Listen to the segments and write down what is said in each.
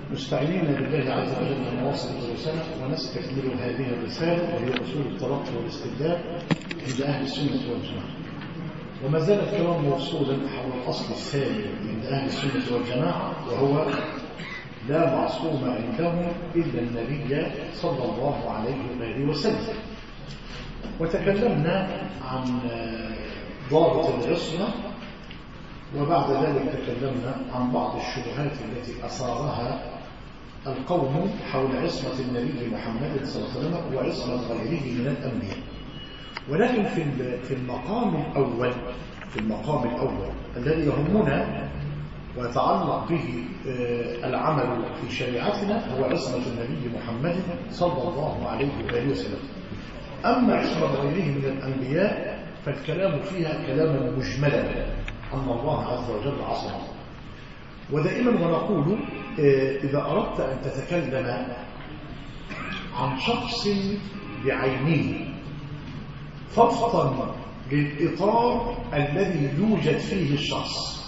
مستعينين بالله عز وجل نواصل الرسالة ونستكمل هذه الرسالة وهي أصول التلقي والاستبدال عند أهل السنة والجماعة وما زال الكلام موصولا حول الأصل الثاني عند أهل السنة والجماعة وهو لا معصوم عندهم إلا النبي صلى الله عليه وآله وسلم وتكلمنا عن ضابط العصمة وبعد ذلك تكلمنا عن بعض الشبهات التي أثارها القوم حول عصمة النبي محمد صلى الله عليه وسلم وعصمة غيره من الأنبياء ولكن في في المقام الأول في المقام الأول الذي يهمنا ويتعلق به العمل في شريعتنا هو عصمة النبي محمد صلى الله عليه وآله وسلم أما عصمة غيره من الأنبياء فالكلام فيها كلاما مجملا أن الله عز وجل عصمه ودائما ونقول إذا أردت أن تتكلم عن شخص بعينه فافطن للإطار الذي يوجد فيه الشخص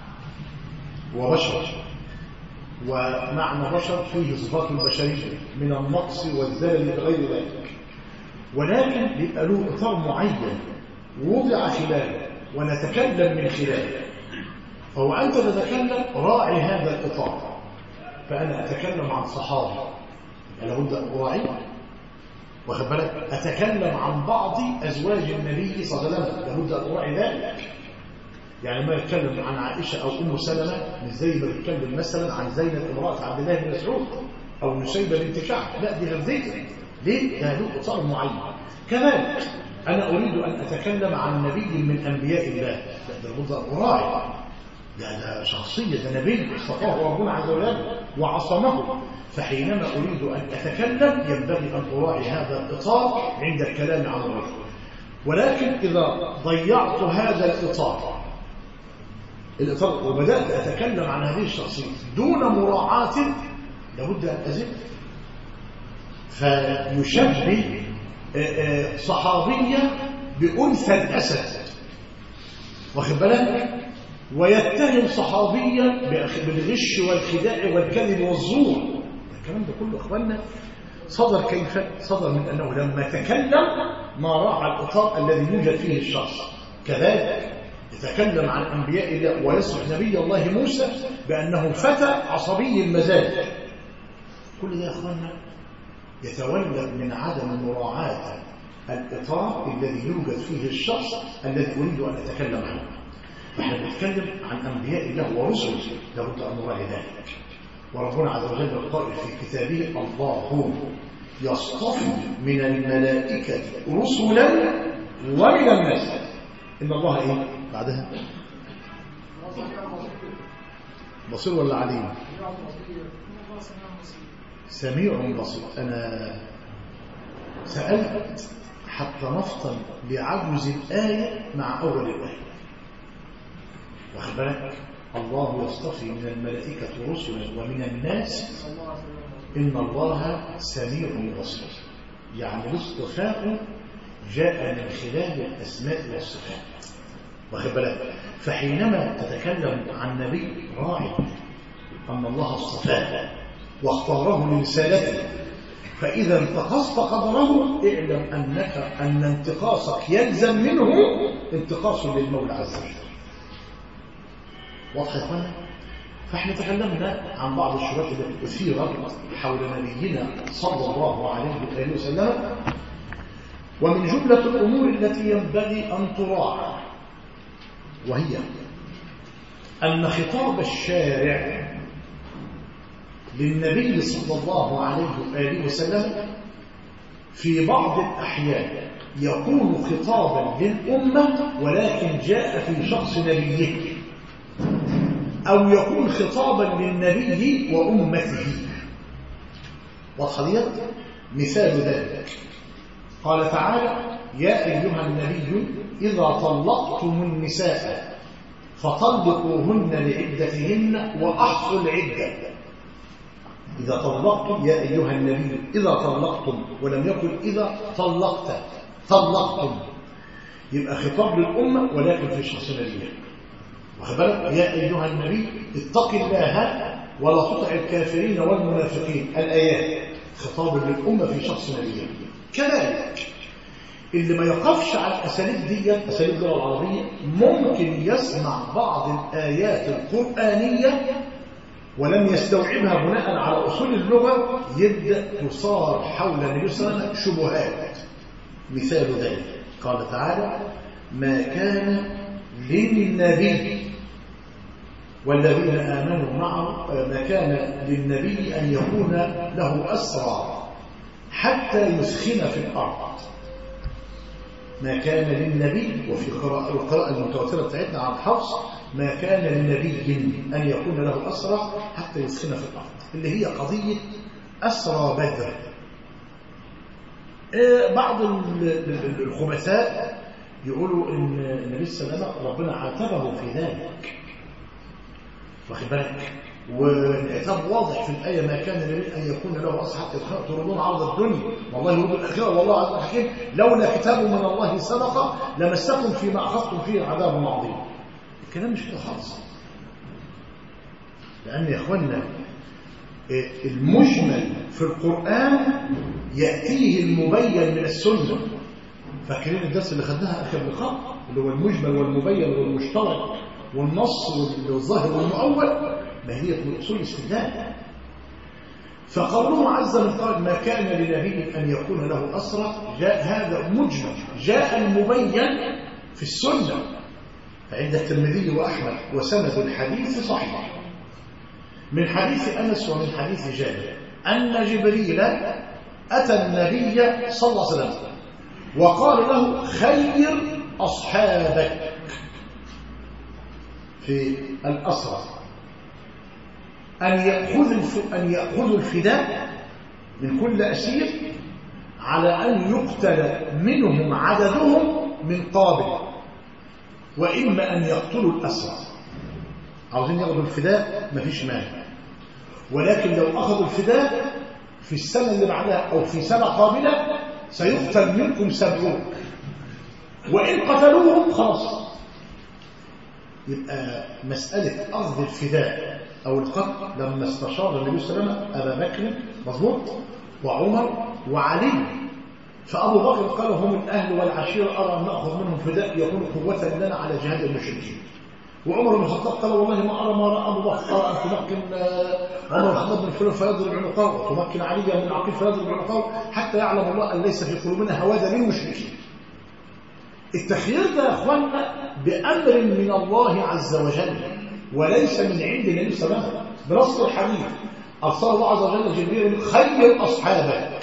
وبشر ومعنى بشر فيه صفات البشرية من النقص والزلل بغير ذلك ولكن بيبقى له إطار معين وضع خلاله ونتكلم من خلاله فهو أنت تتكلم راعي هذا الإطار فأنا أتكلم عن صحابي لابد أن أراعي واخد بالك أتكلم عن بعض أزواج النبي صلى الله عليه وسلم لابد أن أراعي ذلك يعني ما يتكلم عن عائشة أو أم سلمة مش زي ما يتكلم مثلا عن زينب امرأة عبد الله بن مسعود أو نسيبة بنت كعب لا دي غزيتها ليه؟ ده له إطار معين كذلك أنا أريد أن أتكلم عن نبي من أنبياء الله لا ده لابد أن أراعي ده ده شخصية ده نبي اصطفاه ربنا عز وجل وعصمه فحينما أريد أن أتكلم ينبغي أن أراعي هذا الإطار عند الكلام عن الرجل ولكن إذا ضيعت هذا الإطار الإطار وبدأت أتكلم عن هذه الشخصية دون مراعاة لابد أن أزل فيشبه صحابية بأنثى الأسد واخد بالك ويتهم صحابيا بالغش والخداع والكذب والزور الكلام ده كله اخواننا صدر كيف صدر من انه لما تكلم ما راعى الاطار الذي يوجد فيه الشخص كذلك يتكلم عن انبياء الله ويصف نبي الله موسى بانه فتى عصبي المزاج كل ده يا اخواننا يتولد من عدم مراعاه الاطار الذي يوجد فيه الشخص الذي اريد ان اتكلم عنه نحن بنتكلم عن أنبياء الله ورسل لابد أن نراعي ذلك وربنا عز وجل قائل في كتابه الله يصطفي من الملائكة رسلا ومن الناس إن الله إيه بعدها بصير ولا عليم سميع بصير أنا سألت حتى نفطن بعجز الآية مع أول الآية واخد بالك الله يصطفي من الملائكة رسلا ومن الناس إن الله سميع بصير يعني الاصطفاء جاء من خلال الأسماء والصفات واخد بالك فحينما تتكلم عن نبي راعي أن الله اصطفاه واختاره لرسالته فإذا انتقصت قدره اعلم أنك أن انتقاصك يلزم منه انتقاص للمولى عز وجل واضح يا اخوانا فاحنا تكلمنا عن بعض الشبهات التي اثيرت حول نبينا صلى الله عليه واله وسلم ومن جمله الامور التي ينبغي ان تراعى وهي ان خطاب الشارع للنبي صلى الله عليه واله وسلم في بعض الاحيان يكون خطابا للامه ولكن جاء في شخص نبيه أو يكون خطابا للنبي وأمته واضح مثال ذلك قال تعالى يا أيها النبي إذا طلقتم النساء فطلقوهن لعدتهن وأحصوا العدة إذا طلقتم يا أيها النبي إذا طلقتم ولم يقل إذا طلقت طلقتم يبقى خطاب للأمة ولكن في شخص نبيه واخد بالك يا ايها النبي اتق الله ولا تطع الكافرين والمنافقين الآيات خطاب للأمة في شخص نبيه كذلك اللي ما يقفش على الأساليب دي أساليب اللغة العربية ممكن يسمع بعض الآيات القرآنية ولم يستوعبها بناء على أصول اللغة يبدأ تصار حول النبي صلى الله عليه وسلم شبهات مثال ذلك قال تعالى ما كان للنبي والذين آمنوا معه ما كان للنبي أن يكون له أسرى حتى يسخن في الأرض ما كان للنبي وفي قراءة القراءة المتواترة بتاعتنا عن حفص ما كان للنبي أن يكون له أسرى حتى يسخن في الأرض اللي هي قضية أسرى بدر بعض الخبثاء يقولوا ان النبي صلى الله عليه وسلم ربنا عاتبه في ذلك واخد بالك والعتاب واضح في الآية ما كان للنبي أن يكون له أصحاب حتى تريدون عرض الدنيا والله يريد الآخرة والله عز وجل لولا كتاب من الله سبق لمسكم فيما أخذتم فيه عذاب عظيم الكلام مش كده خالص لأن يا إخوانا المجمل في القرآن يأتيه المبين من السنة فاكرين الدرس اللي خدناها آخر لقاء اللي هو المجمل والمبين والمشترك والنص والظاهر والمؤول ما هي من أصول الاستدلال فقوله عز من قال ما كان لنبي أن يكون له أسرى جاء هذا مجمل جاء المبين في السنة عند الترمذي وأحمد وسند الحديث صحيح من حديث أنس ومن حديث جابر أن جبريل أتى النبي صلى الله عليه وسلم وقال له خير أصحابك في الأسرى أن يأخذ أن يأخذوا الفداء من كل أسير على أن يقتل منهم عددهم من قابل وإما أن يقتلوا الأسرى عاوزين ياخذوا الفداء مفيش مانع ولكن لو أخذوا الفداء في السنة اللي بعدها أو في سنة قابلة سيقتل منكم سبعون وإن قتلوهم خلاص يبقى مسألة أخذ الفداء أو القتل لما استشار النبي صلى الله عليه وسلم أبا بكر مظبوط وعمر وعلي فأبو بكر قال هم الأهل والعشيرة أرى أن نأخذ منهم فداء يكون قوة لنا على جهاد المشركين وعمر بن الخطاب قال والله ما أرى ما رأى أبو بكر أرى أن تمكن عمر الخطاب بن فلان فيضرب عنقه وتمكن علي بن عقيل فيضرب عنقه حتى يعلم الله أن ليس في قلوبنا هواده للمشركين التخيير ده يا اخوانا بأمر من الله عز وجل وليس من عند النبي صلى الله عليه وسلم بنص الحديث أرسل الله عز وجل جبريل خير أصحابك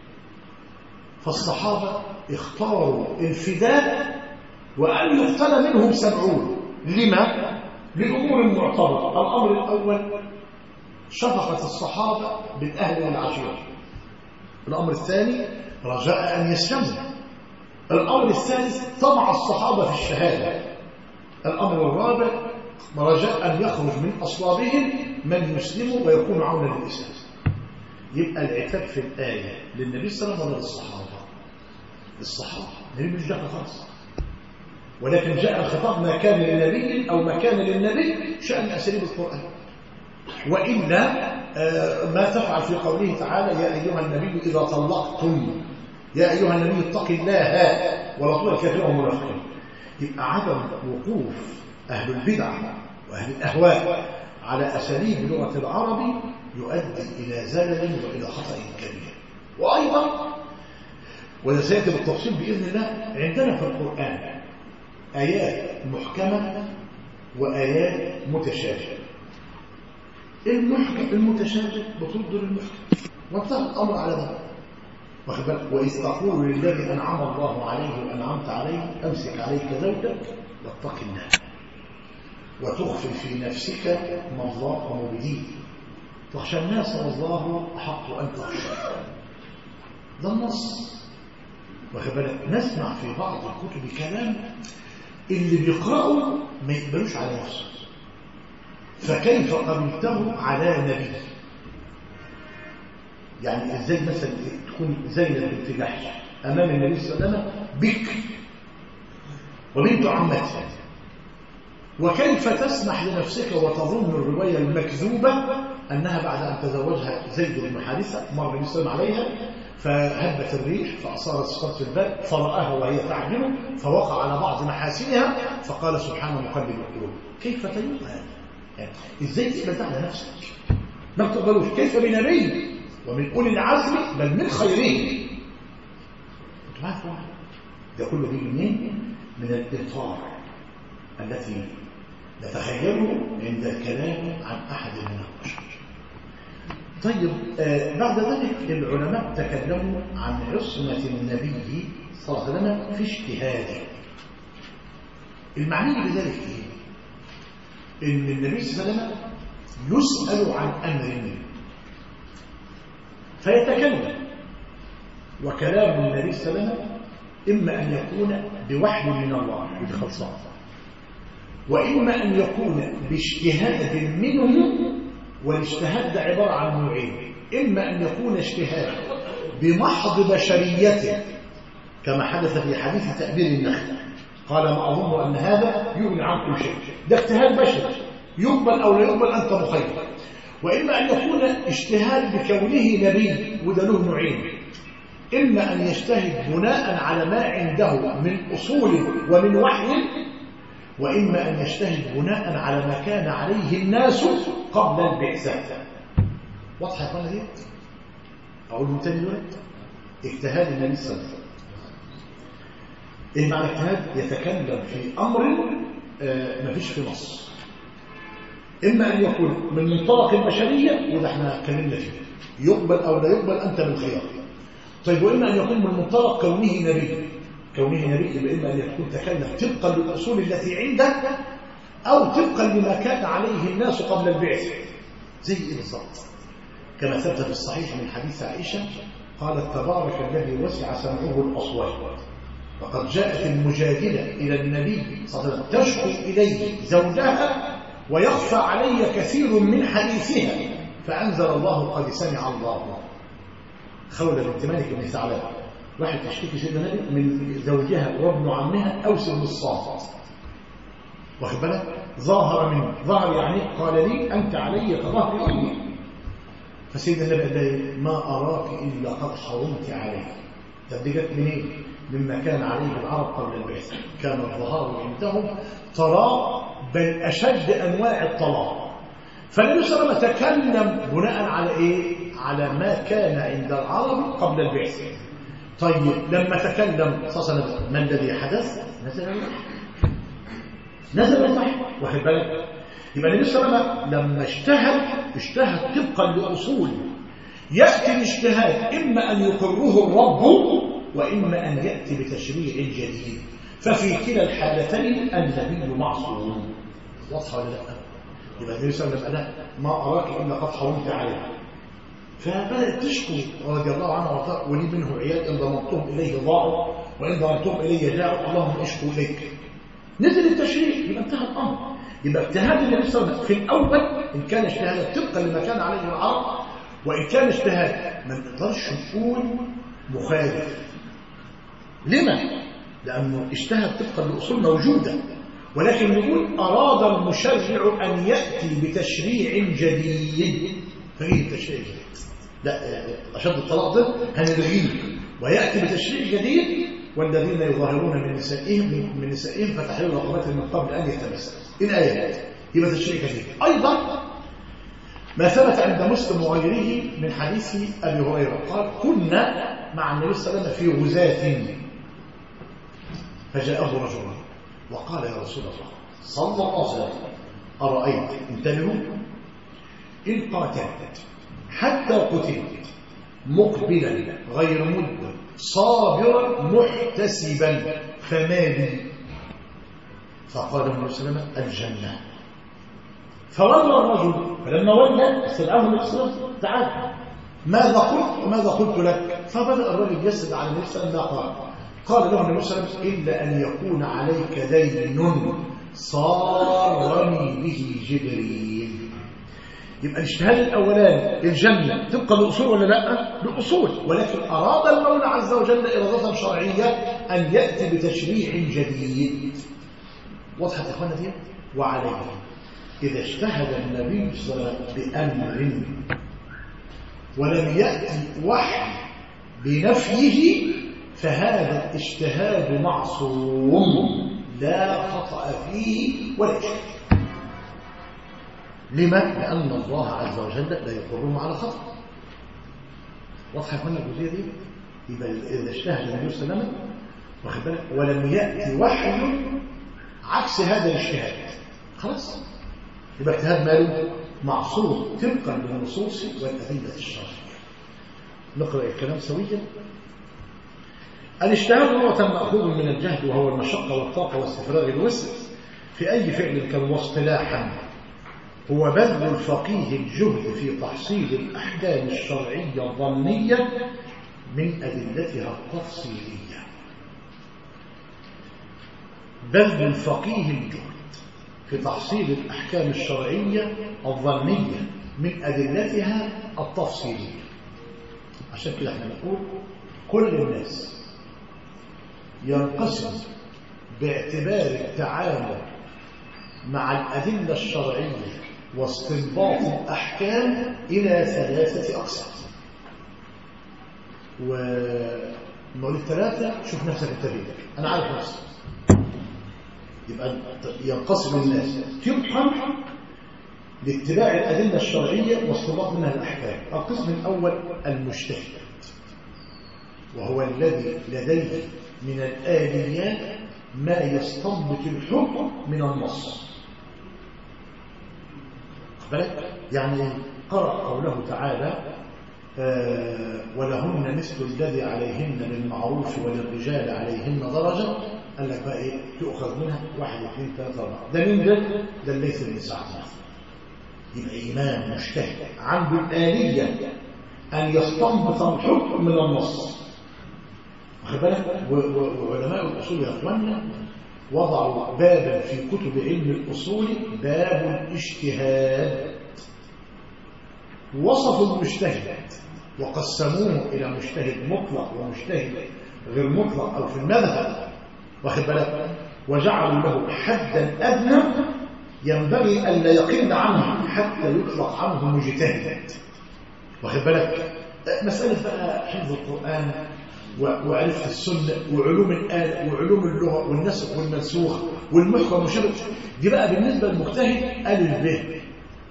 فالصحابة اختاروا الفداء وأن يقتل منهم سبعون لما؟ لأمور معتبرة الأمر الأول شفقة الصحابة بالأهل والعشيرة الأمر الثاني رجاء أن يسلموا الأمر الثالث طمع الصحابة في الشهادة الأمر الرابع رجاء أن يخرج من أصلابهم من يسلم ويكون عونا للإسلام يبقى العتاب في الآية للنبي صلى الله عليه وسلم ولا للصحابة الصحابة النبي مش دخل خالص ولكن جاء الخطاب ما كان للنبي أو ما كان للنبي شأن أساليب القرآن وإلا ما تفعل في قوله تعالى يا أيها النبي إذا طلقتم يا أيها النبي اتق الله ولا تطع الكافرين والمنافقين يبقى عدم وقوف أهل البدع وأهل الأهواء على أساليب لغة العربي يؤدي إلى زلل وإلى خطأ كبير وأيضا وده سيأتي بالتفصيل بإذن الله عندنا في القرآن آيات محكمة وآيات متشابهة المحكم المتشابه بترد للمحكم وانتهى الأمر على ذلك واخد بالك وإذ تقول للذي أنعم الله عليه وأنعمت عليه أمسك عليك زوجك واتق الله وتخفي في نفسك ما الله مبديه تخشى الناس والله أحق أن تخشى ده النص واخد بالك نسمع في بعض الكتب كلام اللي بيقرأوا ما يقبلوش على نفسه فكيف قبلته على نبي يعني ازاي مثلا تكون زينب بنت جحش امام النبي صلى الله عليه وسلم بكر وبنت عمتها وكيف تسمح لنفسك وتظن الرواية المكذوبة أنها بعد أن تزوجها زيد بن حارثة مر النبي صلى الله عليه وسلم عليها فهبت الريح فأصارت صفات في الباب فرآها وهي تعجل فوقع على بعض محاسنها فقال سبحان مقلب القلوب كيف تلوم هذا؟ يعني ازاي تقبل على نفسك؟ ما بتقبلوش كيف بنبي ومن أولي العزم بل من خيرين ده كله دي منين؟ من الإطار التي نتخيله عند الكلام عن أحد من البشر طيب آه بعد ذلك العلماء تكلموا عن عصمة النبي صلى الله عليه وسلم في اجتهاده المعني بذلك ايه؟ ان النبي صلى الله عليه وسلم يسأل عن أمر فيتكلم وكلام النبي صلى الله عليه وسلم إما أن يكون بوحي من الله ودي خلصان وإما أن يكون باجتهاد منه والاجتهاد ده عبارة عن نوعين إما أن يكون اجتهاد بمحض بشريته كما حدث في حديث تأبير النخل قال ما أظن أن هذا يغني عن كل شيء ده اجتهاد بشري يقبل أو لا يقبل أنت مخير وإما أن يكون اجتهاد بكونه نبي وده له نوعين إما أن يجتهد بناء على ما عنده من أصول ومن وحي وإما أن يجتهد بناء على ما كان عليه الناس قبل البعثة واضحة يا اخوانا دي؟ أقول من تاني دلوقتي اجتهاد النبي صلى الله عليه وسلم إيه معنى اجتهاد؟ يتكلم في أمر آه ما فيش في نص إما أن يكون من منطلق البشرية وده احنا اتكلمنا فيه يقبل أو لا يقبل أنت من خيار طيب وإما أن يكون من منطلق كونه نبي كونه نبي يبقى إما أن يكون تكلم طبقا للأصول التي عنده أو طبقا لما كان عليه الناس قبل البعث زي إيه بالظبط كما ثبت في الصحيح من حديث عائشة قالت تبارك الذي وسع سمعه الأصوات وقد جاءت المجادلة إلى النبي صلى الله عليه وسلم تشكو إليه زوجها ويخفى علي كثير من حديثها فأنزل الله قد سمع الله خولة بنت مالك بن ثعلبة واحد تشتكي سيدنا النبي من زوجها وابن عمها أوس بن الصامت واخد بالك ظاهر منه ظهر يعني قال لي أنت علي كظهر أمي فسيدنا النبي قال لي ما أراك إلا قد حرمت علي طب دي جت منين؟ مما كان عليه العرب قبل البعثة كان الظهار عندهم طلاق بل أشد أنواع الطلاق فالنبي صلى الله عليه وسلم تكلم بناء على إيه؟ على ما كان عند العرب قبل البعثة طيب لما تكلم صلى الله عليه وسلم ما الذي حدث؟ نزل الوحي نزل الوحي واخد بالك؟ يبقى النبي صلى الله عليه وسلم لما اجتهد اجتهد طبقا لأصول يأتي الاجتهاد إما أن يقره الرب وإما أن يأتي بتشريع جديد ففي كلا الحالتين النبي معصوم واضحة ولا لا؟ يبقى النبي صلى الله عليه وسلم ما أراك إلا قد حرمت عليه فبدأت تشكو رضي الله عنه وارضاه ولي منه عيال إن ضمنتهم إليه ضاعوا وإن ضمنتهم إليه جاءوا اللهم اشكو إليك نزل التشريع يبقى انتهى الأمر يبقى اجتهاد النبي صلى الله عليه وسلم في الأول إن كان اجتهادا طبقا لما كان عليه العرب وإن كان اجتهاد ما نقدرش نقول مخالف لما؟ لأنه اجتهد طبقا لأصول موجودة ولكن نقول أراد المشرع أن يأتي بتشريع جديد فإيه التشريع الجديد؟ لا أشد الطلاق ده هنلغيه ويأتي بتشريع جديد والذين يظاهرون من نسائهم من نسائهم فتحرير رقبات من قبل أن يتمسك الآيات يبقى تشريع جديد أيضا ما ثبت عند مسلم وغيره من حديث أبي هريرة قال كنا مع النبي صلى الله عليه وسلم في غزاة فجاءه رجل وقال يا رسول الله صلى الله عليه وسلم أرأيت انتبهوا إن قاتلت حتى قتلت مقبلا غير مدبر صابرا محتسبا فما لي فقال النبي صلى الله عليه وسلم الجنة فولى الرجل فلما ولى استدعاه النبي صلى الله عليه وسلم تعال ماذا قلت وماذا قلت لك فبدأ الرجل يسد على النبي صلى الله عليه وسلم قال قال له النبي صلى الله عليه وسلم إلا أن يكون عليك دين صارني به جبريل يبقى الاجتهاد الأولاني الجنة تبقى لأصول ولا لا؟ لأصول ولكن أراد المولى عز وجل إرادة شرعية أن يأتي بتشريع جديد وضحت يا إخوانا دي؟ وعليه إذا اجتهد النبي صلى الله عليه وسلم بأمر ولم يأتي وحي بنفيه فهذا الاجتهاد معصوم لا خطأ فيه ولا إشكال لما؟ لأن الله عز وجل لا يقرهم على خطأ واضحة يا اخوانا الجزئية دي؟ يبقى إذا اجتهد النبي صلى الله عليه وسلم واخد بالك ولم يأتي وحي عكس هذا الاجتهاد خلاص يبقى اجتهاد ماله معصوم طبقا للنصوص والأدلة الشرعية نقرأ الكلام سويا الاجتهاد هو مأخوذ من الجهد وهو المشقة والطاقة واستفراغ الوسع في أي فعل كان واصطلاحا هو بذل الفقيه الجهد في تحصيل الأحكام الشرعية الظنية من أدلتها التفصيلية بذل الفقيه الجهد في تحصيل الأحكام الشرعية الظنية من أدلتها التفصيلية عشان كده احنا نقول كل الناس ينقسم باعتبار التعامل مع الأدلة الشرعية واستنباط الأحكام إلى ثلاثة أقسام ونقول الثلاثة شوف نفسك انت بيدك أنا عارف نفسي يبقى ينقسم الناس طبقا لاتباع الأدلة الشرعية واستنباط منها الأحكام القسم الأول المجتهد وهو الذي لديه من الآليات ما يستنبط الحكم من النص بالك يعني قرأ قوله تعالى آه ولهن مثل الذي عليهن بالمعروف وللرجال عليهن درجة قال لك بقى ايه تؤخذ منها واحد اثنين ثلاثة أربعة ده مين ده؟ ده ليس بن سعد يبقى إمام مجتهد عنده الآلية أن يستنبط الحكم من النص واخد بالك وعلماء الأصول يا أخوانا وضعوا بابا في كتب علم الأصول باب الاجتهاد وصفوا المجتهد وقسموه إلى مجتهد مطلق ومجتهد غير مطلق أو في المذهب واخد بالك وجعلوا له حدا أدنى ينبغي أن لا يقل عنه حتى يطلق عنه مجتهد واخد بالك مسألة بقى حفظ القرآن وعرفت السنة وعلوم الآل وعلوم اللغة والنسخ والمنسوخ والمحكم والمشابه دي بقى بالنسبة للمجتهد ألف ب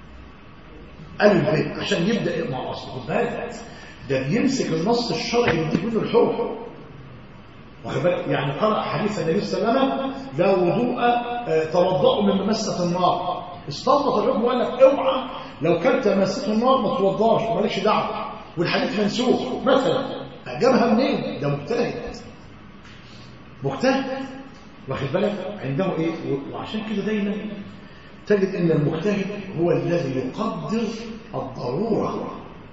ألف ب عشان يبدأ مع أصله خد بالك ده بيمسك النص الشرعي يديك منه الحكم واخد بالك يعني قرأ حديث النبي صلى الله عليه وسلم لا وضوء توضأوا من ممسة النار استنبط الحكم وقال لك اوعى لو كلت مسته النار ما توضاش مالكش دعوه والحديث منسوخ مثلا جابها منين ده مجتهد مجتهد واخد بالك عنده ايه وعشان كده دايما تجد ان المجتهد هو الذي يقدر الضروره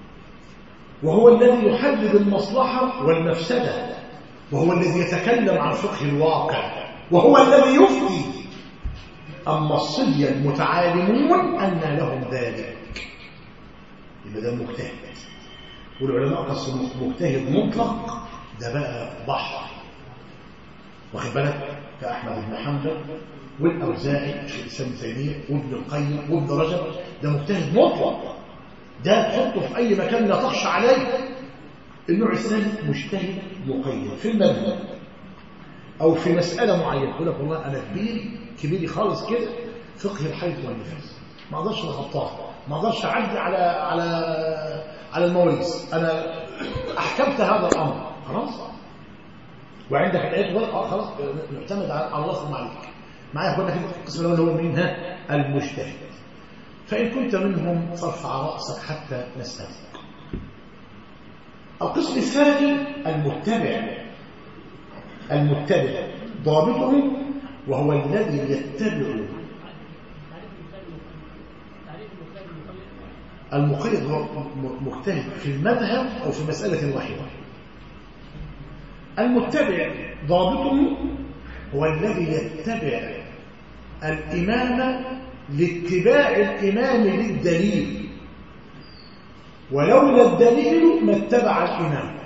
وهو الذي يحدد المصلحه والمفسده وهو الذي يتكلم عن فقه الواقع وهو الذي يفتي اما الصبيه المتعالمون ان لهم ذلك يبقى ده المجتهد والعلماء قسموا مجتهد مطلق ده بقى بحر واخد بالك كأحمد بن حنبل والأوزاعي شيخ الإسلام تيمية وابن القيم وابن رجب ده مجتهد مطلق ده تحطه في أي مكان لا تخشى عليه النوع الثاني مجتهد مقيد في المذهب أو في مسألة معينة يقول لك والله أنا كبير كبيري خالص كده فقه الحيض والنفاس ما أقدرش أتخطاها ما أقدرش أعدي على على على المواريث انا احكمت هذا الامر خلاص وعندك الايات اه خلاص نعتمد على الله ثم عليك معايا اخوانا كده القسم الاول هو مين ها المجتهد فان كنت منهم فارفع راسك حتى نستفيد القسم الثاني المتبع المتبع ضابطه وهو الذي يتبع المقيد هو مجتهد في المذهب أو في مسألة واحدة المتبع ضابطه هو الذي يتبع الإمام لاتباع الإمام للدليل ولولا الدليل ما اتبع الإمام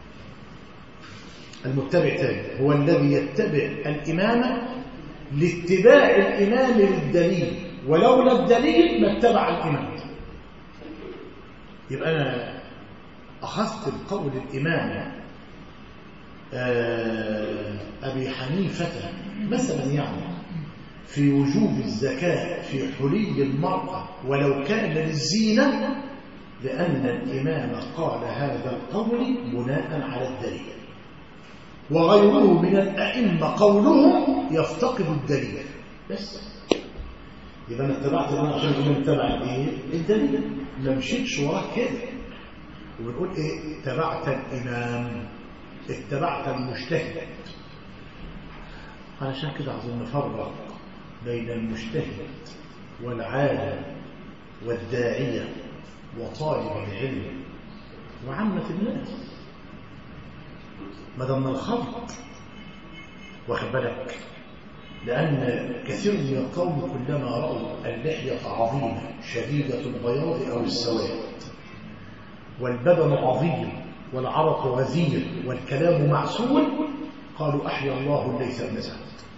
المتبع تاني هو الذي يتبع الإمام لاتباع الإمام للدليل ولولا الدليل ما اتبع الإمام يبقى أنا أخذت بقول الإمام أبي حنيفة مثلا يعني في وجوب الزكاة في حلي المرأة ولو كان للزينة لأن الإمام قال هذا القول بناء على الدليل وغيره من الأئمة قولهم يفتقد الدليل بس يبقى انا اتبعت الإمام عشان الإمام اتبع الايه؟ الدليل ما مشيتش وراه كده وبنقول ايه اتبعت الإمام اتبعت المجتهد علشان كده عايزين نفرق بين المجتهد والعالم والداعية وطالب العلم وعامة الناس ما دام الخلق واخد بالك لأن كثير من القوم كلما رأوا اللحية عظيمة شديدة البياض أو السواد والبدن عظيم والعرق غزير والكلام معسول قالوا أحيا الله الليث بن سعد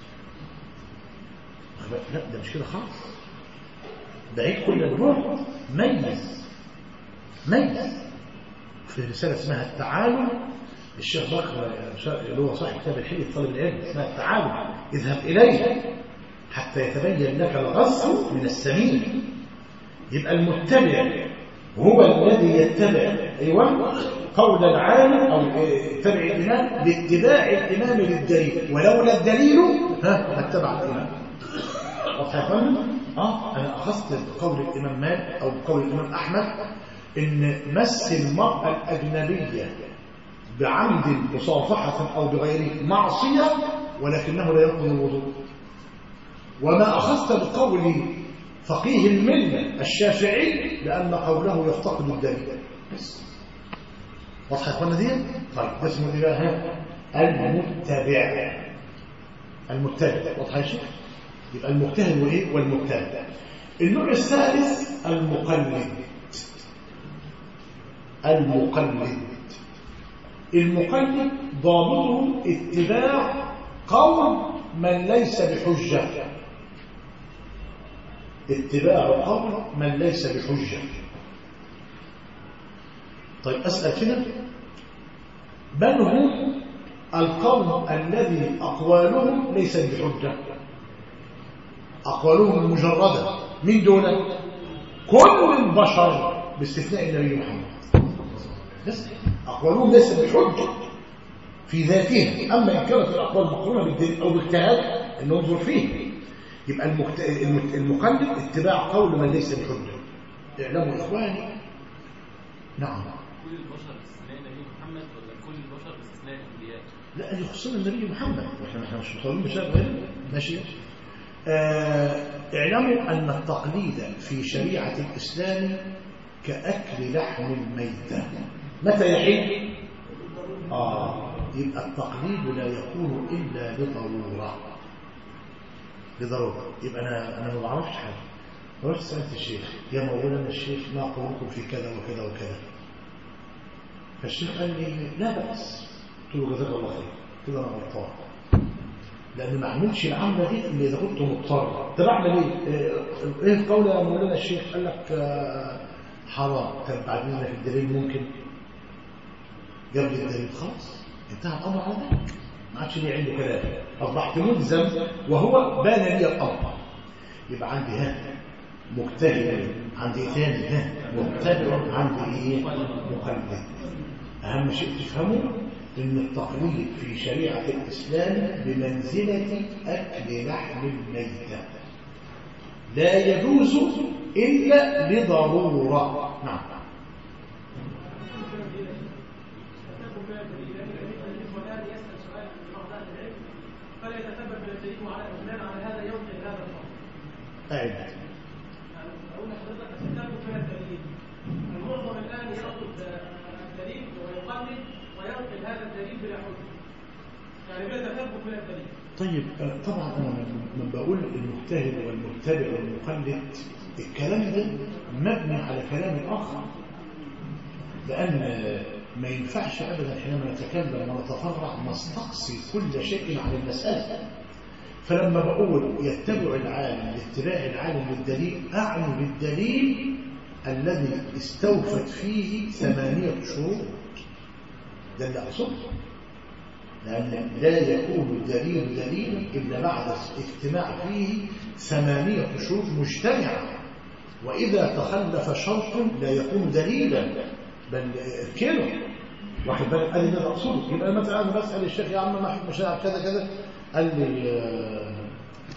لا ده مش كده خالص بعيد كل البعد ميز ميز في رسالة اسمها التعالم الشيخ بكر اللي هو صاحب كتاب الحلي طالب العلم اسمها التعالم اذهب إليه حتى يتبين لك الغص من السمين يبقى المتبع هو الذي يتبع أيوة قول العالم أو يتبع الإمام باتباع الإمام للدليل ولولا الدليل ها اتبع الإمام واضح يا فندم؟ اه انا اخذت بقول الامام مالك او بقول الامام احمد ان مس المراه الاجنبيه بعمد مصافحه او بغيره معصيه ولكنه لا ينقض الوضوء وما اخذت بقول فقيه المله الشافعي لان قوله يفتقد الدليل بس واضح يا اخوانا دي طيب ده اسمه ايه بقى المتبع المتبع واضح يا شيخ يبقى المجتهد وايه والمبتدع النوع الثالث المقلد المقلد المقلد ضابطه اتباع قول من ليس بحجة اتباع قول من ليس بحجة طيب أسأل كده من هم القوم الذي أقوالهم ليست بحجة أقوالهم مجردة من دون كل البشر باستثناء النبي محمد بس أقوالهم ليست بحجة في ذاتهم أما إن كانت الأقوال مقرونة بالدليل أو باجتهاد أن ننظر فيه يبقى المكت... المقلد اتباع قول من ليس بحجة اعلموا إخواني نعم كل البشر باستثناء النبي محمد ولا كل البشر باستثناء الانبياء؟ لا اللي يخصنا النبي محمد واحنا احنا مش مطالبين بشيء غير ماشي آه اعلموا أن التقليد في شريعة الإسلام كأكل لحم الميتة متى يحل؟ آه يبقى التقليد لا يكون إلا لضرورة لضرورة يبقى أنا أنا ما بعرفش حاجة رحت سألت الشيخ يا مولانا الشيخ ما قولكم في كذا وكذا وكذا فالشيخ قال لي لا بأس قلت له جزاك الله خير كده أنا غلطان لأن ما عملش العملة دي اللي إذا كنت مضطر طب أعمل إيه؟ إيه القول يا مولانا الشيخ قال لك آه حرام طب بعدين في الدليل ممكن جاب لي الدليل خلاص انتهى الأمر على ذلك ما عادش لي عنده كلام أصبحت ملزم وهو بان لي الأمر يبقى عندي ها مجتهد عندي ثاني ها مبتدع عندي ايه مقلد اهم شيء تفهمه ان التقليد في شريعه الاسلام بمنزله اكل لحم الميته لا يجوز الا لضروره نعم فلا يتثبت من الدليل على بناء على هذا يوقع هذا الفرق. أعد أقول لحضرتك التثبت من الدليل. المعظم الآن يأخذ الدليل ويقلد وينقل هذا الدليل بلا حجة. يعني بلا تثبت من الدليل. طيب آه، طبعا انا لما بقول المجتهد والمتبع والمقلد الكلام ده مبني على كلام اخر لان ما ينفعش ابدا حينما نتكلم ونتفرع نستقصي كل شيء عن المساله فلما بقول يتبع العالم لاتباع العالم للدليل أعني بالدليل الذي استوفت فيه ثمانية شروط ده اللي أقصده لأن لا يكون الدليل دليلا إلا بعد اجتماع فيه ثمانية شروط مجتمعة وإذا تخلف شرط لا يكون دليلا بل اركنه واحد بالك قال لي ده أقصده يبقى مثلا أنا بسأل الشيخ يا عم ما حكم شرع كذا كذا قال لي آه،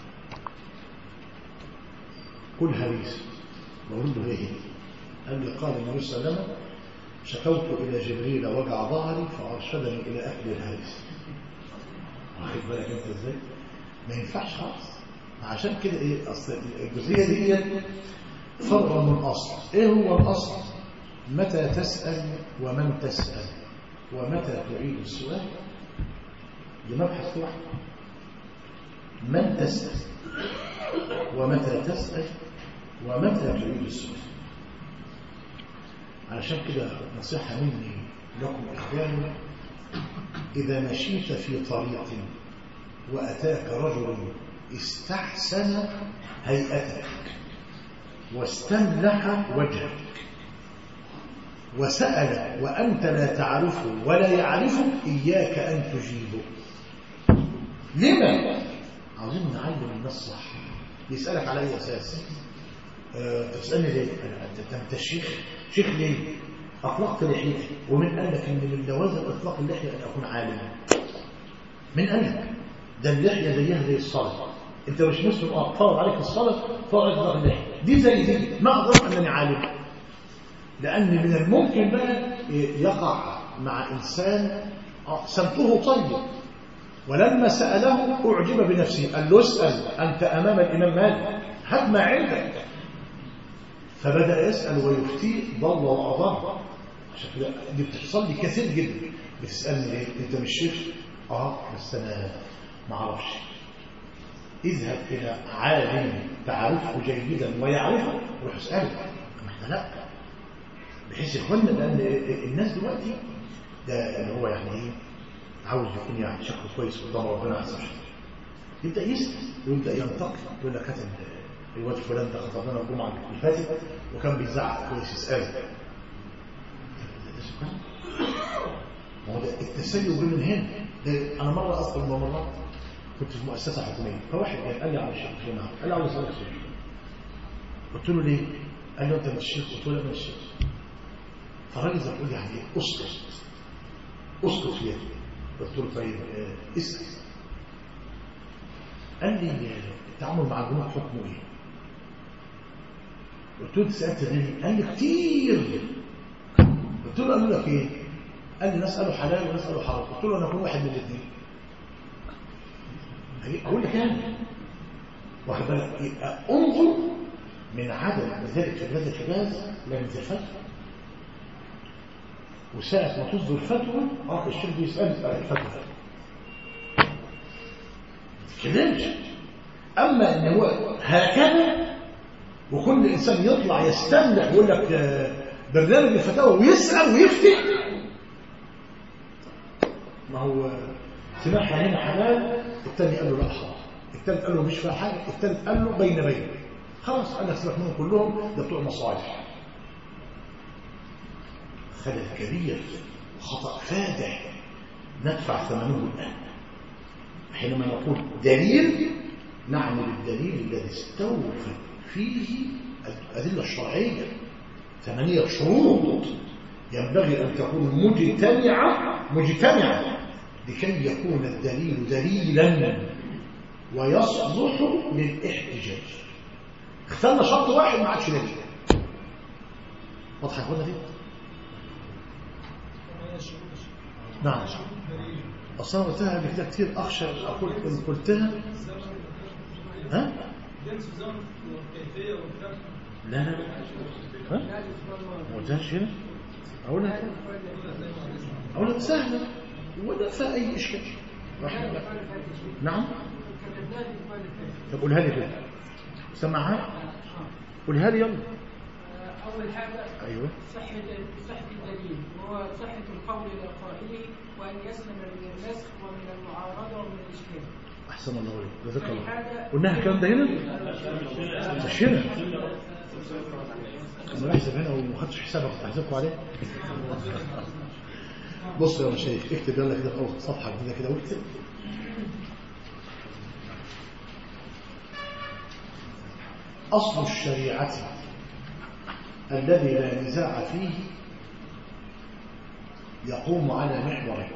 كل هريس بقول له ايه قال لي قال النبي صلى الله عليه وسلم شكوت إلى جبريل وجع ظهري فأرشدني إلى أكل الهريس واخد بالك انت ازاي ما ينفعش خالص عشان كده ايه اصل الجزئيه دي فرع من اصل ايه هو الاصل متى تسال ومن تسال ومتى تعيد السؤال دي مبحث واحد من تسال ومتى تسال ومتى تعيد السؤال علشان كده نصيحه مني لكم اخواني إذا مشيت في طريق وأتاك رجل استحسن هيئتك واستملح وجهك وسأل وأنت لا تعرفه ولا يعرفك إياك أن تجيبه لما؟ عاوزين نعلم الناس صح يسألك على أي أساس أه تسألني ليه؟ أنت أنت شيخ شيخ ليه؟ أطلقت لحيتي ومن قال لك إن من لوازم إطلاق اللحية أن أكون عالما من قال لك ده اللحية زيها زي الصلاة أنت مش مسلم أه فرض عليك الصلاة فرض عليك إطلاق اللحية دي زي دي ما أقدر أنني عالم لأن من الممكن بقى يقع مع إنسان آه، سمته طيب ولما سأله أعجب بنفسه قال له اسأل أنت أمام الإمام مالك هات ما عندك فبدأ يسأل ويفتي ضل وأضل عشان كده دي بتحصل لي كثير جدا بتسألني ليه أنت مش شيخ اه بس أنا ما اعرفش اذهب إلى عالم تعرفه جيدا ويعرفه روح اسأله ما احنا لا بحيث يا اخوانا لأن الناس دلوقتي ده اللي هو يعني ايه عاوز يكون يعني شكله كويس قدام ربنا عز وجل يبدأ يسأل ويبدأ ينتقل يقول لك كتب الواد فلان ده خطب لنا الجمعة اللي فاتت وكان بيزعق كويس يسأله ما هو ده التسيب جه من هنا ده انا مره اصلا من مرات كنت في مؤسسه حكوميه فواحد جاي قال لي على الشيخ فلان قال لي عاوز اسالك سؤال قلت له ليه؟ قال لي انت من الشيخ قلت له انا الشيخ فالراجل زي بيقول يعني ايه اسكت اسكت في يدي قلت له طيب آه، اسال قال لي آه، التعامل مع الجنود حكمه ايه؟ قلت له سالت غيري قال لي كتير قلت له قالوا لك ايه؟ قال لي نساله حلال ونساله حرام قلت له انا اكون واحد من الاثنين اقول لك انا واخد بالك يبقى انظر من عدم ذلك في بلاد الحجاز لم الفتوى وساعة ما تصدر فتوى اه الشيخ بيسأل بقى الفتوى كذلك اما ان هو هكذا وكل انسان يطلع يستملح ويقول لك آه، برنامج الفتاوى ويسأل ويفتي ما هو سمعها هنا حلال الثاني قال له لا حرام الثالث قال له مش فيها حاجه الثالث قال له بين بين خلاص قال لك سيبك منهم كلهم ده بتوع مصالح خلل كبير خطأ فادح ندفع ثمنه الآن حينما نقول دليل نعني بالدليل الذي استوفى فيه الأدلة الشرعية ثمانية شروط ينبغي أن تكون مجتمعة مجتمعة لكي يكون الدليل دليلا ويصلح للاحتجاج اختلنا شرط واحد ما عادش دليل واضحة يا دي؟ نعم أصلا قلتها قبل كده كتير أخشى أقول إن قلتها ها؟ لا لا ها؟ ما قلتهاش هنا؟ أقولها كده أقولها سهلة ولا فيها أي إشكال نعم طب قولها لي كده سمعها قولها لي يلا أول حاجة أيوه صحة صحة الدليل وهو صحة القول إلى قائله وأن يسلم من النسخ ومن المعارضة ومن الإشكال احسن الله عليك جزاك الله قلناها الكلام ده هنا مش هنا انا بحسب هنا وما خدتش حسابك كنت هحسبكم عليه بص يا مشايخ اكتب يلا كده في اول صفحه جديده كده واكتب اصل الشريعه الذي لا نزاع فيه يقوم على محورين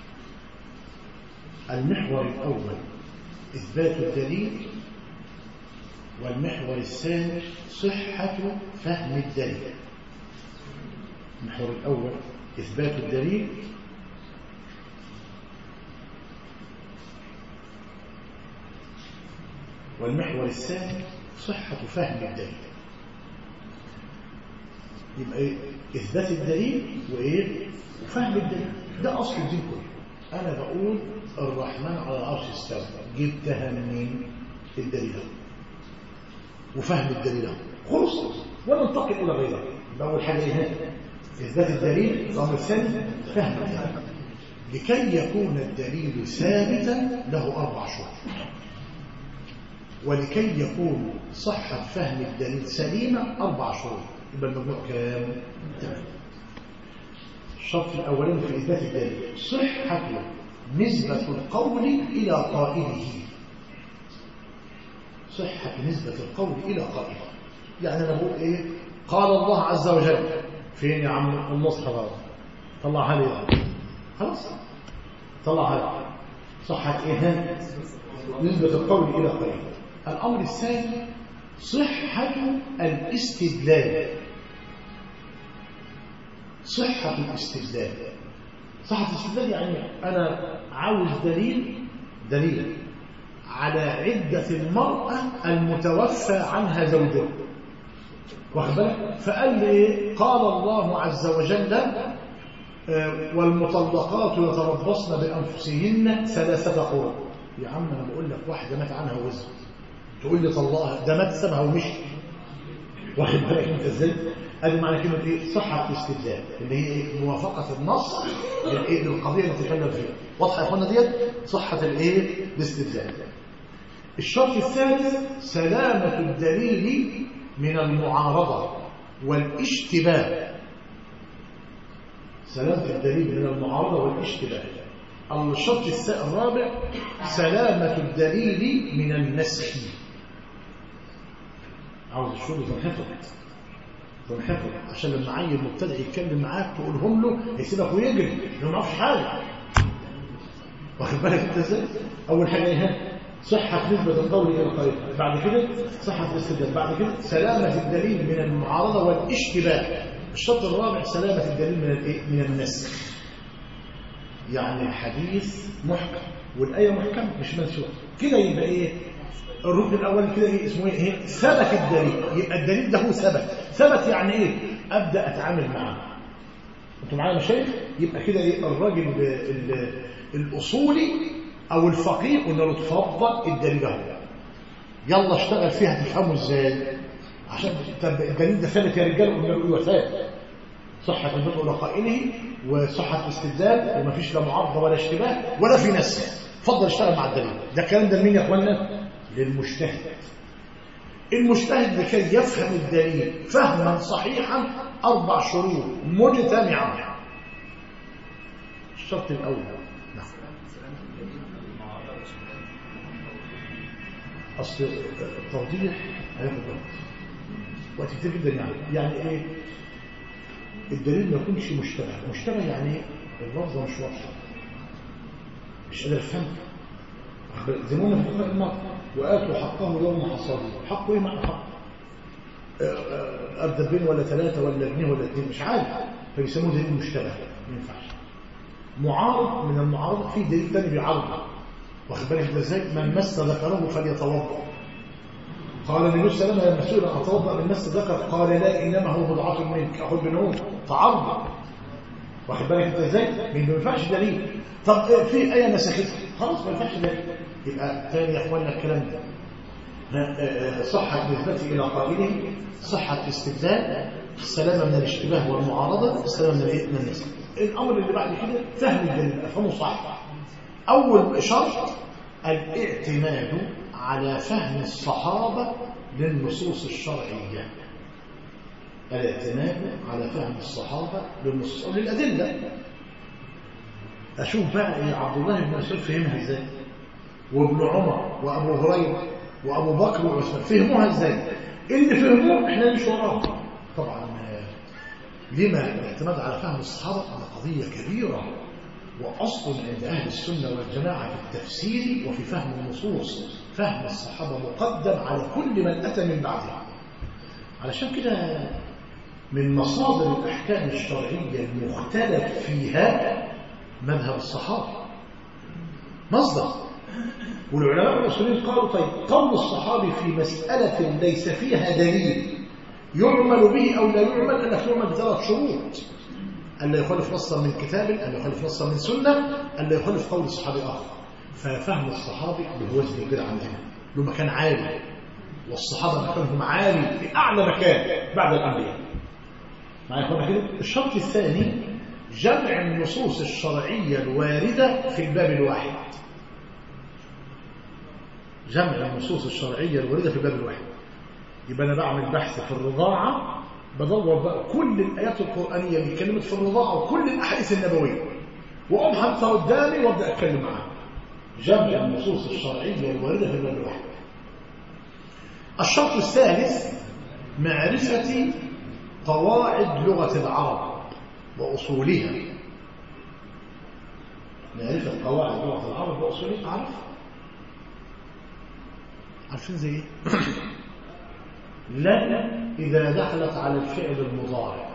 المحور الأول إثبات الدليل والمحور الثاني صحة فهم الدليل المحور الأول إثبات الدليل والمحور الثاني صحة فهم الدليل يبقى إيه؟ إثبات الدليل وإيه؟ وفهم الدليل ده أصل الدين كله أنا بقول الرحمن على العرش استوى جبتها منين الدليل وفهم الدليل خلص وننتقل إلى غيره يبقى أول حاجة إيه إثبات الدليل الأمر الثاني فهم الدليل لكي يكون الدليل ثابتا له أربع شروط ولكي يكون صحة فهم الدليل سليمة أربع شروط يبقى المجموع كام؟ تمام الشرط الأولاني في إثبات الدليل صحة نسبة القول إلى قائله صحة نسبة القول إلى قائله يعني أنا بقول إيه قال الله عز وجل فين يا عم المصحف طلعها لي خلاص طلعها لي صحة إيه نسبة القول إلى قائله الأمر الثاني صحة الاستدلال صحة الاستدلال صحة الاستدلال يعني أنا عاوز دليل دليل على عدة المرأة المتوفى عنها زوجها واخد بالك فقال لي قال الله عز وجل آه، والمطلقات يتربصن بأنفسهن ثلاثة قرون يا عم أنا بقول لك واحدة مات عنها وزن تقول لي طلقها ده مات سابها ومشي واخد بالك انت ازاي ادي معنى كلمه ايه صحه الاستدلال اللي هي ايه موافقه النص للايه للقضيه اللي تتكلم فيها واضحه يا اخوانا ديت صحه الايه الاستدلال الشرط الثالث سلامه الدليل من المعارضه والاشتباه سلامه الدليل من المعارضه والاشتباه الشرط الس- الرابع سلامه الدليل من النسخ عاوز الشغل تنحفظ تنحفظ عشان لما عيل مبتدئ يتكلم معاك تقولهم له هيسيبك ويجري لانه ما يعرفش حاجه واخد بالك انت ازاي؟ اول حاجه ايه صحة نسبة القول إلى القائل بعد كده صحة الاستدلال بعد كده سلامة الدليل من المعارضة والاشتباه الشرط الرابع سلامة الدليل من الايه؟ من النسخ يعني الحديث محكم والآية محكمة مش منسوخة كده يبقى ايه الركن الاول كده ايه اسمه ايه ثبت الدليل يبقى الدليل ده هو ثبت ثبت يعني ايه ابدا اتعامل معاه انتوا معايا يا مشايخ يبقى كده ايه الراجل ال- ال- الاصولي او الفقيه قلنا له اتفضل الدليل اهو يلا اشتغل فيها تفهمه ازاي عشان طب الدليل ده ثابت يا رجاله قلنا له ايوه ثابت صحة البدء لقائله وصحة الاستدلال ومفيش لا معارضة ولا اشتباه ولا في نسخ اتفضل اشتغل مع الدليل ده الكلام ده لمين يا اخوانا للمجتهد المجتهد لكي يفهم الدليل فهما صحيحا أربع شروط مجتمعة الشرط الأول نعم أصل التوضيح هياخد وقت وقت كتير جدا يعني يعني إيه الدليل ما يكونش مشتبه مشتبه يعني إيه؟ اللفظة مش واضحة مش قادر أفهمها زي ما قلنا في الحلقة الماضية وآتوا حقه يوم حصاده حقه ايه معنى حق أردبين ولا ثلاثة ولا اثنين ولا اثنين مش عارف فبيسموه دليل مشتبه ما ينفعش معارض من المعارضة في دليل تاني بيعارضه واخد بالك ده ازاي من مس ذكره فليتوضا قال النبي صلى الله عليه وسلم لما سئل اتوضا من مس ذكر قال لا انما هو بضعه منك اخذ منهم تعارض واخد بالك انت ازاي ما ينفعش دليل طب في ايه نسختها خلاص ما ينفعش دليل يبقى تاني يا اخوانا الكلام ده صحة نسبته إلى قائله صحة استدلال السلامة من الاشتباه والمعارضة السلامة من الايه من النسب الأمر اللي بعد كده فهم الدليل أفهمه صح أول شرط الاعتماد على فهم الصحابة للنصوص الشرعية الاعتماد على فهم الصحابة للنصوص أو للأدلة أشوف بقى إيه عبد الله بن مسعود فهمها إزاي وابن عمر وأبو هريرة وأبو بكر وعثمان فهموها إزاي اللي فهموه إحنا مش وراهم طبعا لما الاعتماد على فهم الصحابة هذا قضية كبيرة وأصل عند أهل السنة والجماعة في التفسير وفي فهم النصوص فهم الصحابة مقدم على كل من أتى من بعدهم علشان كده من مصادر الأحكام الشرعية المختلف فيها مذهب الصحابة مصدر والعلماء المسلمين قالوا طيب قول الصحابي في مسألة ليس فيها دليل يعمل به أو لا يعمل أن يعمل بثلاث شروط أن لا يخالف نصا من كتاب أن لا يخالف نصا من سنة أن لا يخالف قول الصحابي آخر ففهم الصحابي له وزن كده عندنا له مكان عالي والصحابة مكانهم عالي في أعلى مكان بعد الأنبياء معايا اخوانا كده الشرط الثاني جمع النصوص الشرعية الواردة في الباب الواحد جمع النصوص الشرعية الواردة في الباب الواحد يبقى أنا بعمل بحث في الرضاعة بدور بقى كل الآيات القرآنية اللي اتكلمت في الرضاعة وكل الأحاديث النبوية وأقوم حاططها قدامي وأبدأ أتكلم معاها جمع النصوص الشرعية الواردة في الباب الواحد الشرط الثالث معرفة قواعد لغة العرب وأصولها معرفة قواعد لغة العرب وأصولها أعرف عارفين زي ايه لا إذا دخلت على الفعل المضارع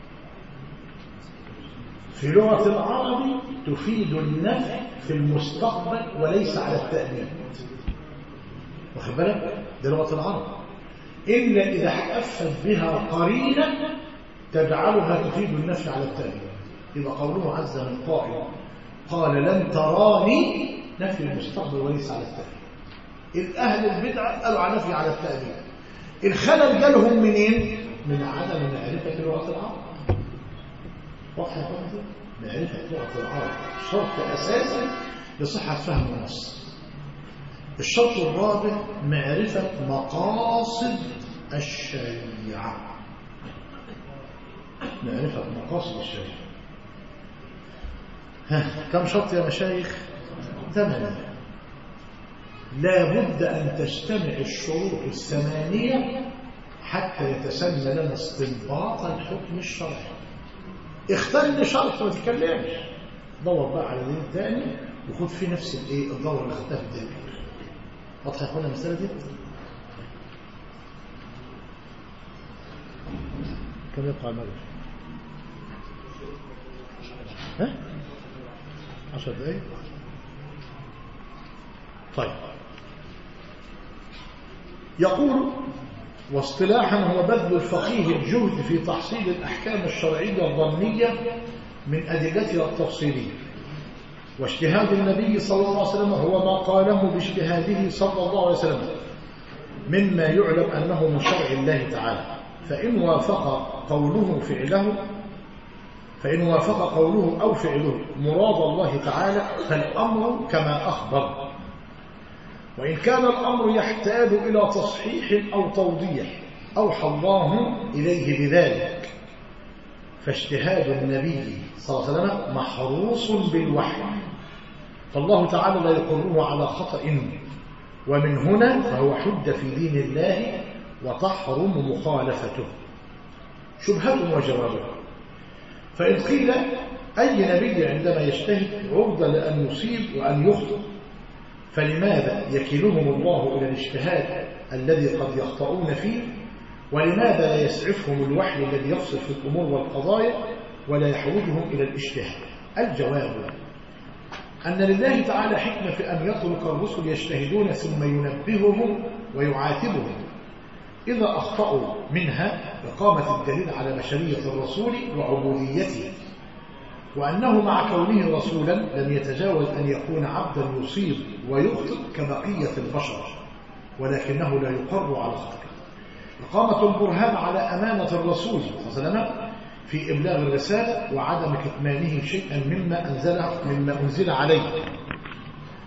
في لغة العرب تفيد النفع في المستقبل وليس على التأمين واخد بالك دي لغة العرب إلا إذا حفت بها قرينة تجعلها تفيد النفع على التأمين يبقى قوله عز من قائل قال لن تراني نفي المستقبل وليس على التأمين الأهل البدعة قالوا على نفي على التأمين الخلل جالهم منين؟ من عدم معرفة لغة العرب واضحة يا معرفة لغة العرب شرط أساسي لصحة فهم النص الشرط الرابع معرفة مقاصد الشريعة معرفة مقاصد الشريعة ها كم شرط يا مشايخ ثمانية لا بد أن تجتمع الشروط الثمانية حتى يتسنى لنا استنباط الحكم الشرعي اختل شرط ما تتكلمش دور بقى على دين تاني وخد فيه نفس الايه الدور اللي خدتها في الدين واضحه يا اخوانا المساله دي كم يبقى المغرب ها 10 دقايق طيب يقول واصطلاحا هو بذل الفقيه الجهد في تحصيل الأحكام الشرعية الظنية من أدلتها التفصيلية واجتهاد النبي صلى الله عليه وسلم هو ما قاله باجتهاده صلى الله عليه وسلم مما يعلم أنه من شرع الله تعالى فإن وافق قوله فعله فإن وافق قوله أو فعله مراد الله تعالى فالأمر كما أخبر وإن كان الأمر يحتاج إلى تصحيح أو توضيح أوحى الله إليه بذلك فاجتهاد النبي صلى الله عليه وسلم محروس بالوحي فالله تعالى لا يقره على خطأ ومن هنا فهو حد في دين الله وتحرم مخالفته شبهة وجوابها فإن قيل أي نبي عندما يجتهد عرضة لأن يصيب وأن يخطئ فلماذا يكلهم الله إلى الاجتهاد الذي قد يخطئون فيه ولماذا لا يسعفهم الوحي الذي يفصل في الأمور والقضايا ولا يحوجهم إلى الاجتهاد الجواب أن لله تعالى حكمة في أن يترك الرسل يجتهدون ثم ينبههم ويعاتبهم إذا أخطأوا منها إقامة الدليل على بشرية الرسول وعبوديته وأنه مع كونه رسولا لم يتجاوز أن يكون عبدا يصيب ويخطئ كبقية البشر ولكنه لا يقر على خطئه إقامة البرهان على أمانة الرسول صلى الله عليه وسلم في إبلاغ الرسالة وعدم كتمانه شيئا مما أنزله مما أنزل عليه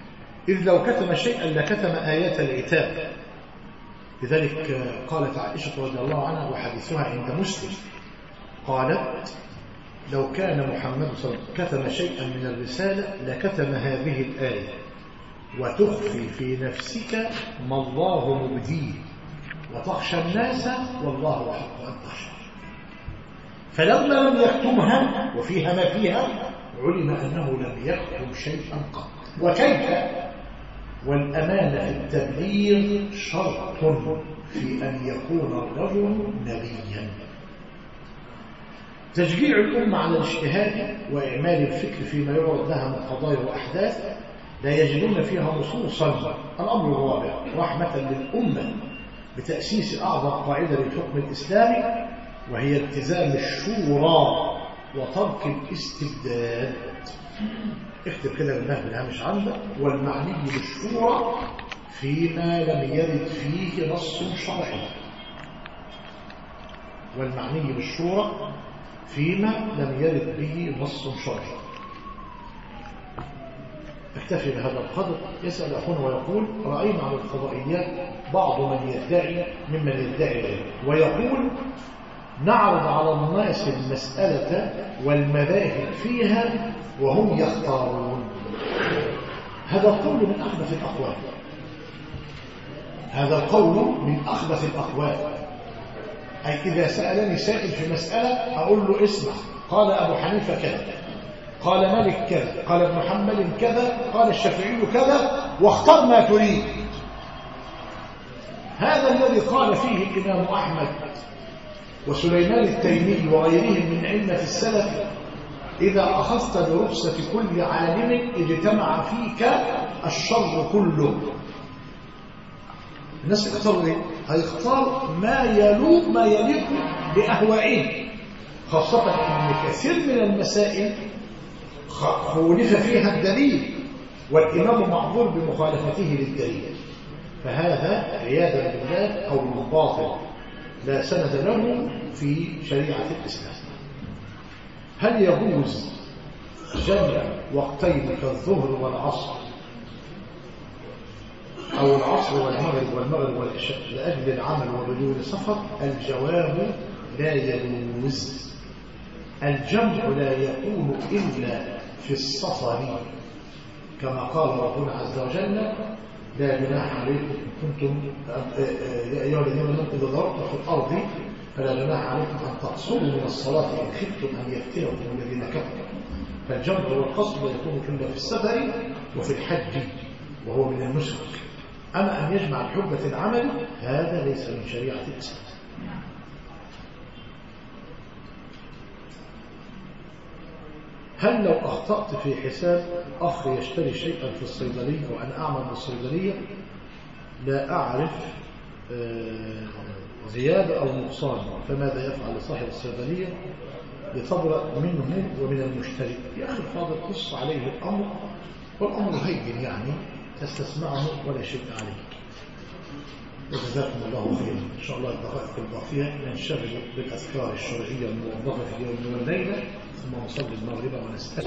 إذ لو كتم شيئا لكتم آيات العتاب لذلك قالت عائشة رضي الله عنها وحديثها عند مسلم قالت لو كان محمد صلى الله عليه وسلم كتم شيئا من الرسالة لكتم هذه الآية وتخفي في نفسك ما الله مبديه وتخشى الناس والله أحق أن تخشى فلما لم يكتمها وفيها ما فيها علم أنه لم يكتم شيئا قط وكيف والأمانة في التبليغ شرط في أن يكون الرجل نبيا تشجيع الأمة على الاجتهاد وإعمال الفكر فيما يعرض لها من قضايا وأحداث لا يجدون فيها نصوصا الأمر الرابع رحمة للأمة بتأسيس أعظم قاعدة للحكم الإسلامي وهي التزام الشورى وترك الاستبداد اكتب كده بالله بالهامش عندك والمعني بالشورى فيما لم يرد فيه نص شرعي والمعني بالشورى فيما لم يرد به نص شرعي اكتفي بهذا القدر يسأل أخونا ويقول رأينا على الفضائيات بعض من يدعي ممن يدعي ذلك ويقول نعرض على الناس المسألة والمذاهب فيها وهم يختارون هذا القول من أخبث الأقوال هذا القول من أخبث الأقوال أي إذا سألني سائل في مسألة أقول له اسمع قال أبو حنيفة كذا قال مالك كذا قال ابن حنبل كذا قال الشافعي كذا واختر ما تريد هذا الذي قال فيه الإمام أحمد وسليمان التيمي وغيرهم من علمة السلف إذا أخذت برخصة كل عالم اجتمع فيك الشر كله الناس يختاروا ايه؟ هيختار ما يلوق ما يليق بأهوائهم خاصة أن كثير من المسائل خولف فيها الدليل والإمام معذور بمخالفته للدليل فهذا عياذا بالله قول باطل لا سند له في شريعة الإسلام هل يجوز جمع وقتين كالظهر والعصر أو العصر والمغرب والمغرب والعشاء لأجل العمل وبدون سفر الجواب لا يجوز الجمع لا يكون إلا في السفر كما قال ربنا عز وجل لا جناح عليكم إن كنتم يا أيها الذين آمنوا إذا ضربتم في الأرض فلا جناح عليكم أن تقصروا من الصلاة إن خفتم أن يفتنكم الذين كفروا فالجمع والقصد لا يكون إلا في السفر وفي الحج وهو من النسك أما أن يجمع الحجة العمل هذا ليس من شريعة الإسلام هل لو أخطأت في حساب أخ يشتري شيئا في الصيدلية وأنا أعمل بالصيدلية لا أعرف زيادة أو نقصان فماذا يفعل صاحب الصيدلية لتبرأ منه ومن المشتري يا أخي الفاضل قص عليه الأمر والأمر هين يعني تستسمعه ولا شيء عليك وجزاكم الله خيرا إن شاء الله الدقائق الباقية ننشغل بالأذكار الشرعية الموظفة في اليوم والليلة ثم نصلي المغرب ونستشهد